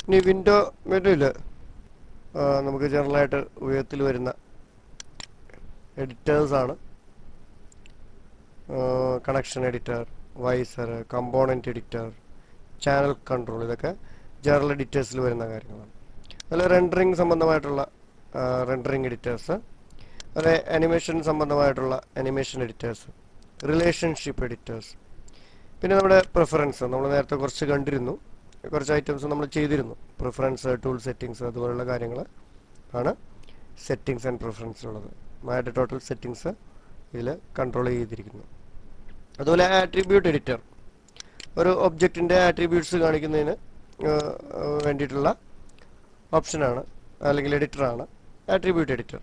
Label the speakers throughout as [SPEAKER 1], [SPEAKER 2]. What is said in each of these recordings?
[SPEAKER 1] ഇനി വിൻഡോ മെനുവിൽ നമുക്ക് ജനറലായിട്ട് ഉപയോഗത്തിൽ വരുന്ന എഡിറ്റേഴ്സ് ആണ് connection editor visor component editor channel control ഇതൊക്കെ ജനറൽ എഡിറ്റേഴ്സിൽ വരുന്ന കാര്യങ്ങളാണ് അതിൽ റെൻഡറിങ് സംബന്ധമായിട്ടുള്ള റെൻഡറിങ് എഡിറ്റേഴ്സ് അതുപോലെ അനിമേഷൻ സംബന്ധമായിട്ടുള്ള അനിമേഷൻ എഡിറ്റേഴ്സ് റിലേഷൻഷിപ്പ് എഡിറ്റേഴ്സ് പിന്നെ നമ്മുടെ പ്രിഫറൻസ് നമ്മൾ നേരത്തെ കുറച്ച് കണ്ടിരുന്നു കുറച്ച് ഐറ്റംസ് നമ്മൾ ചെയ്തിരുന്നു പ്രിഫറൻസ് ടൂൾ സെറ്റിങ്സ് അതുപോലുള്ള കാര്യങ്ങൾ ആണ് സെറ്റിങ്സ് ആൻഡ് പ്രിഫറൻസിലുള്ളത് മാറ്റ് ടോട്ടൽ സെറ്റിങ്സ് ഇതിൽ കൺട്രോൾ ചെയ്തിരിക്കുന്നു അതുപോലെ ആട്രിബ്യൂട്ട് എഡിറ്റർ ഒരു ഒബ്ജക്റ്റിൻ്റെ ആട്രിബ്യൂട്ട്സ് കാണിക്കുന്നതിന് ഏഹ്, ഏഹ്, വേണ്ടിയിട്ടുള്ള ഓപ്ഷനാണ് അല്ലെങ്കിൽ എഡിറ്ററാണ് ആട്രിബ്യൂട്ട് എഡിറ്റർ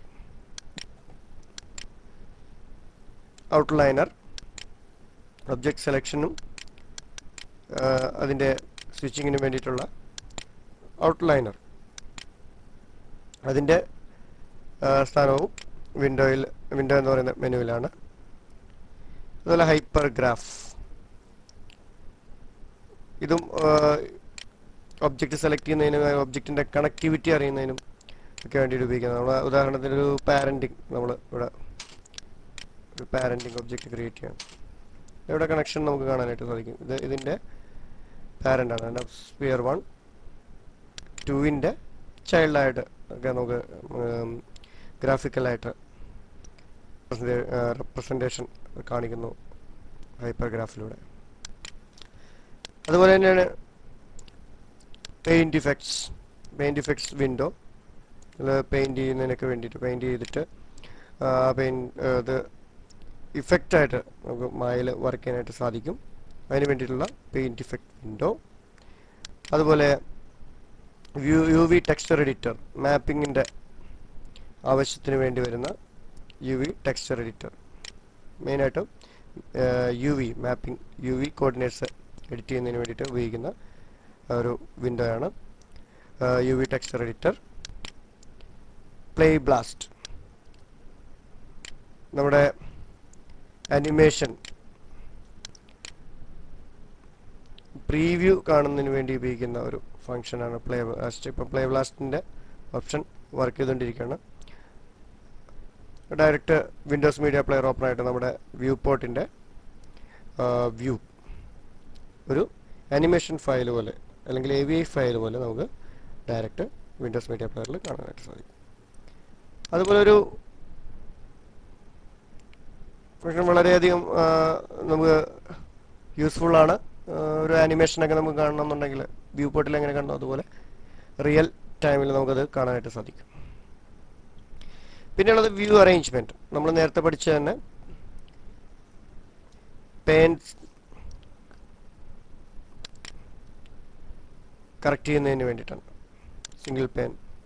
[SPEAKER 1] ഔട്ട്ലൈനർ ഒബ്ജക്റ്റ് സെലക്ഷനും അതിൻ്റെ സ്വിച്ചിങ്ങിന് വേണ്ടിയിട്ടുള്ള ഔട്ട്ലൈനർ അതിൻ്റെ സ്ഥാനവും വിൻഡോയിൽ വിൻഡോ എന്ന് പറയുന്ന മെനുവിലാണ് അതുപോലെ ഹൈപ്പർ ഗ്രാഫ് ഇതും ഒബ്ജക്റ്റ് സെലക്ട് ചെയ്യുന്നതിനും ഒബ്ജക്റ്റിൻ്റെ കണക്ടിവിറ്റി അറിയുന്നതിനും ഒക്കെ വേണ്ടിയിട്ട് ഉപയോഗിക്കുന്നത് നമ്മൾ ഉദാഹരണത്തിന് ഒരു പാരൻറ്റിങ് നമ്മൾ ഇവിടെ ഒരു പാരൻറ്റിങ് ഒബ്ജക്റ്റ് ക്രിയേറ്റ് ചെയ്യാം ഇവിടെ കണക്ഷൻ നമുക്ക് കാണാനായിട്ട് സാധിക്കും ഇത് ഇതിൻ്റെ പാരൻ്റ് ആണ് സ്പിയർ വൺ ടുവിൻ്റെ ചൈൽഡായിട്ട് ഒക്കെ നമുക്ക് ഗ്രാഫിക്കലായിട്ട് റെപ്രസെൻറ്റേഷൻ കാണിക്കുന്നു ഹൈപ്പർ ഗ്രാഫിലൂടെ അതുപോലെ തന്നെയാണ് paint effects paint effects window paint ചെയ്യുന്നതിനൊക്കെ വേണ്ടിയിട്ട് പെയിൻറ് ചെയ്തിട്ട് പെയിൻ ഇത് ഇഫക്റ്റായിട്ട് നമുക്ക് മായയിൽ വർക്ക് ചെയ്യാനായിട്ട് സാധിക്കും അതിന് വേണ്ടിയിട്ടുള്ള പെയിൻറ് ഇഫക്റ്റ് വിൻഡോ അതുപോലെ view U V texture editor മാപ്പിങ്ങിൻ്റെ ആവശ്യത്തിന് വേണ്ടി വരുന്ന യു വി ടെക്സ്ചർ എഡിറ്റർ മെയിനായിട്ടും U V mapping U V coordinates edit ചെയ്യുന്നതിന് വേണ്ടിയിട്ട് ഉപയോഗിക്കുന്ന ഒരു വിൻഡോ ആണ് U V texture editor playblast നമ്മുടെ അനിമേഷൻ പ്രീവ്യൂ കാണുന്നതിന് വേണ്ടി ഉപയോഗിക്കുന്ന ഒരു ഫംഗ്ഷനാണ് പ്ലേ ബ്ലാസ്റ്റ് ഇപ്പം പ്ലേ ബ്ലാസ്റ്റിൻ്റെ ഓപ്ഷൻ വർക്ക് ചെയ്തുകൊണ്ടിരിക്കുകയാണ് direct Windows media player open ആയിട്ട് നമ്മുടെ വ്യൂ പോർട്ടിൻ്റെ വ്യൂ ഒരു അനിമേഷൻ ഫയൽ പോലെ അല്ലെങ്കിൽ എ വി ഐ ഫയൽ പോലെ നമുക്ക് ഡയറക്റ്റ് വിൻഡോസ് മീഡിയ പ്ലെയറിൽ കാണാനായിട്ട് സാധിക്കും അതുപോലെ ഒരു ഫംഗ്ഷൻ വളരെയധികം ആ, നമുക്ക് യൂസ്ഫുൾ ആണ് ആ, ഒരു ആനിമേഷനൊക്കെ നമുക്ക് കാണണമെന്നുണ്ടെങ്കിൽ വ്യൂ പോർട്ടിൽ എങ്ങനെ കാണണം അതുപോലെ റിയൽ ടൈമിൽ നമുക്കത് കാണാനായിട്ട് സാധിക്കും പിന്നെയുള്ളത് വ്യൂ അറേഞ്ച്മെന്റ് നമ്മൾ നേരത്തെ പഠിച്ച തന്നെ പെയിൻസ് കറക്റ്റ് ചെയ്യുന്നതിന് വേണ്ടിയിട്ടാണ് സിംഗിൾ പെൻ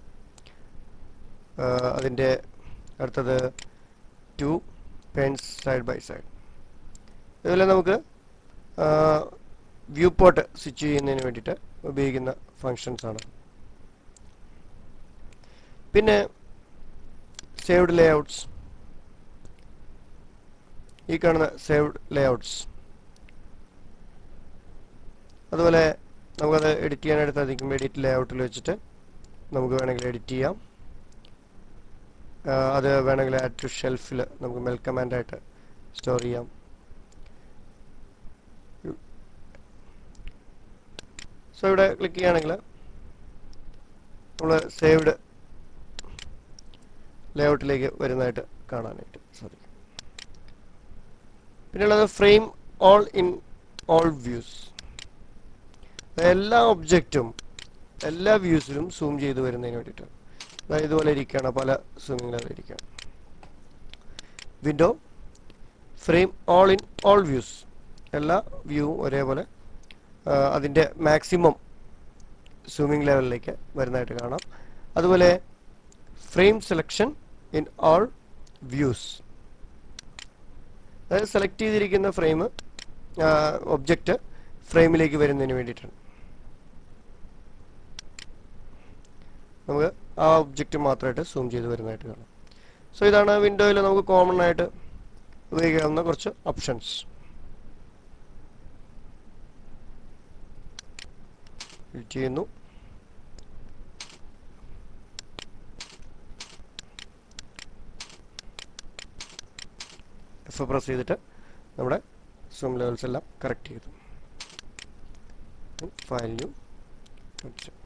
[SPEAKER 1] അതിൻ്റെ അടുത്തത് two panes side by side ഇതുപോലെ നമുക്ക് വ്യൂ പോർട്ട് സ്വിച്ച് ചെയ്യുന്നതിന് വേണ്ടിയിട്ട് ഉപയോഗിക്കുന്ന ഫങ്ഷൻസ് ആണ് പിന്നെ സേവ്ഡ് ലേഔട്ട്സ് ഈ കാണുന്ന സേവ്ഡ് ലേഔട്ട്സ് അതുപോലെ നമുക്കത് എഡിറ്റ് ചെയ്യാനായിട്ട് സാധിക്കും എഡിറ്റ് ലേഔട്ടിൽ വെച്ചിട്ട് നമുക്ക് വേണമെങ്കിൽ എഡിറ്റ് ചെയ്യാം ആ, അത് വേണമെങ്കിൽ ആഡ് ടു ഷെൽഫിൽ നമുക്ക് മെൽ കമാൻഡായിട്ട് സ്റ്റോർ ചെയ്യാം സോ ഇവിടെ ക്ലിക്ക് ചെയ്യുകയാണെങ്കിൽ നമ്മൾ സേവ്ഡ് ലേഔട്ടിലേക്ക് വരുന്നതായിട്ട് കാണാനായിട്ട് സാധിക്കും പിന്നെയുള്ളത് frame all in all views എല്ലാ ഒബ്ജക്റ്റും എല്ലാ വ്യൂസിലും സൂം ചെയ്ത് വരുന്നതിന് വേണ്ടിയിട്ട് അതായത് ഇതുപോലെ ഇരിക്കുകയാണ് പല സൂമിങ്ങിൽ ഇരിക്കുകയാണ് window frame all in all views എല്ലാ വ്യൂവും ഒരേപോലെ ആ, അതിൻ്റെ മാക്സിമം സൂമിംഗ് ലെവലിലേക്ക് വരുന്നതായിട്ട് കാണാം അതുപോലെ frame selection in all views അതായത് സെലക്ട് ചെയ്തിരിക്കുന്ന ഫ്രെയിം ഒബ്ജക്റ്റ് ഫ്രെയിമിലേക്ക് വരുന്നതിന് വേണ്ടിയിട്ടാണ് നമുക്ക് ആ ഒബ്ജക്റ്റ് മാത്രമായിട്ട് സൂം ചെയ്ത് വരുന്നതായിട്ട് കാണാം സോ ഇതാണ് വിൻഡോയിൽ നമുക്ക് കോമൺ ആയിട്ട് ഉപയോഗിക്കാവുന്ന കുറച്ച് ഓപ്ഷൻസ് എഡിറ്റ് ചെയ്യുന്നു എഫ് പ്രസ് ചെയ്തിട്ട് നമ്മുടെ സൂം ലെവൽസ് എല്ലാം കറക്റ്റ് ചെയ്തു ഫയൽ ന്യൂ